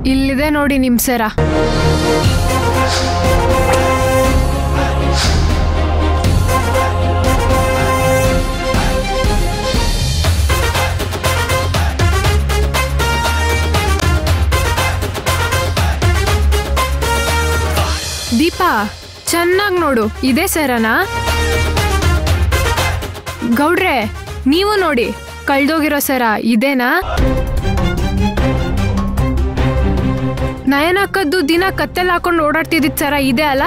ಇಲ್ಲಿದೆ ನೋಡಿ ನಿಮ್ ಸರ ದೀಪಾ ಚೆನ್ನಾಗಿ ನೋಡು ಇದೇ ಸರನಾ ಗೌಡ್ರೆ ನೀವು ನೋಡಿ ಕಳ್ದೋಗಿರೋ ಸರ ಇದೇನಾ ನಯನಕ್ಕದ್ದು ದಿನ ಕತ್ತೆಲ್ ಹಾಕೊಂಡು ಓಡಾಡ್ತಿದ್ದಿದ್ ಸರ ಇದೆ ಅಲ್ಲ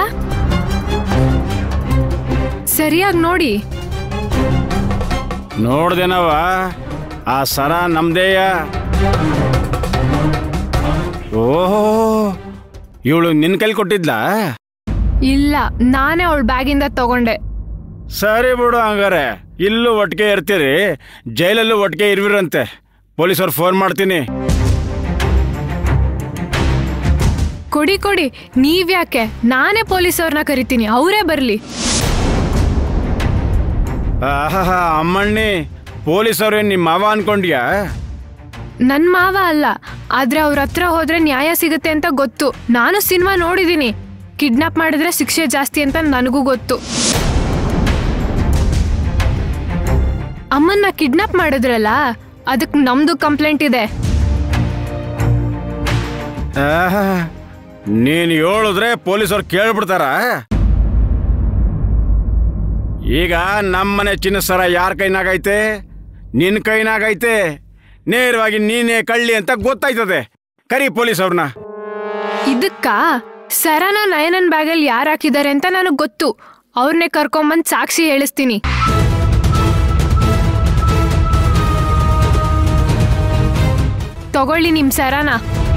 ಸರಿಯಾಗಿ ನೋಡಿ ನೋಡ್ದೇನವ ಆ ಸರ ನಮ್ದೇಯ ಓಹೋ ಇವಳು ನಿನ್ ಕೈಲಿ ಕೊಟ್ಟಿದ್ಲಾ ಇಲ್ಲ ನಾನೇ ಅವಳ ಬ್ಯಾಗಿಂದ ತಗೊಂಡೆ ಸರಿ ಬಿಡು ಹಂಗಾರೆ ಇಲ್ಲೂ ಒಟ್ಟಿಗೆ ಇರ್ತೀರಿ ಜೈಲಲ್ಲೂ ಒಟ್ಟಿಗೆ ಇರ್ವಿರಂತೆ ಪೊಲೀಸವ್ರು ಫೋನ್ ಮಾಡ್ತೀನಿ ಕೊಡಿ ಕೊಡಿ ನೀವ್ಯಾಕೆ ನಾನೇ ಪೊಲೀಸವ್ರನ್ನ ಕರಿತೀನಿ ಅವರೇ ಬರ್ಲಿ ಆಹಾ ಅಮ್ಮಣ್ಣಿ ಪೊಲೀಸವ್ರು ನಿಮ್ಮ ಮಾವ ಅನ್ಕೊಂಡ್ಯಾ ನನ್ ಮಾವ ಅಲ್ಲ ಆದ್ರೆ ಅವ್ರ ಹತ್ರ ಹೋದ್ರೆ ನ್ಯಾಯ ಸಿಗುತ್ತೆ ಅಂತ ಗೊತ್ತು ನಾನು ಸಿನಿಮಾ ನೋಡಿದೀನಿ ಕಿಡ್ನಾಪ್ ಮಾಡಿದ್ರೆ ಶಿಕ್ಷೆ ಜಾಸ್ತಿ ಅಂತ ನನಗೂ ಗೊತ್ತು ಅಮ್ಮನ್ನ ಕಿಡ್ನಾಪ್ ಮಾಡಿದ್ರಲ್ಲ ಅದಕ್ಕೆ ನಮ್ದು ಕಂಪ್ಲೇಂಟ್ ಇದೆ ಆಹಾ ನೀನು ಹೇಳಿದ್ರೆ ಪೊಲೀಸವ್ರು ಕೇಳ್ಬಿಡ್ತಾರ ಈಗ ನಮ್ಮನೆ ಚಿನ್ನ ಸರ ಯಾರ ಕೈನಾಗೈತೆ ನಿನ್ನ ಕೈನಾಗೈತೆ ನೇರವಾಗಿ ನೀನೇ ಕಳ್ಳಿ ಅಂತ ಗೊತ್ತಾಯ್ತದೆ ಕರಿ ಪೊಲೀಸವ್ರನ್ನ ಇದಕ್ಕ ಸರನ ನಯನನ್ ಬ್ಯಾಗಲ್ಲಿ ಯಾರು ಹಾಕಿದ್ದಾರೆ ಅಂತ ನನಗೆ ಗೊತ್ತು ಅವ್ರನ್ನೇ ಕರ್ಕೊಂಬಂದ್ ಸಾಕ್ಷಿ ಹೇಳಿಸ್ತೀನಿ ತಗೊಳ್ಳಿ ನಿಮ್ ಸರನ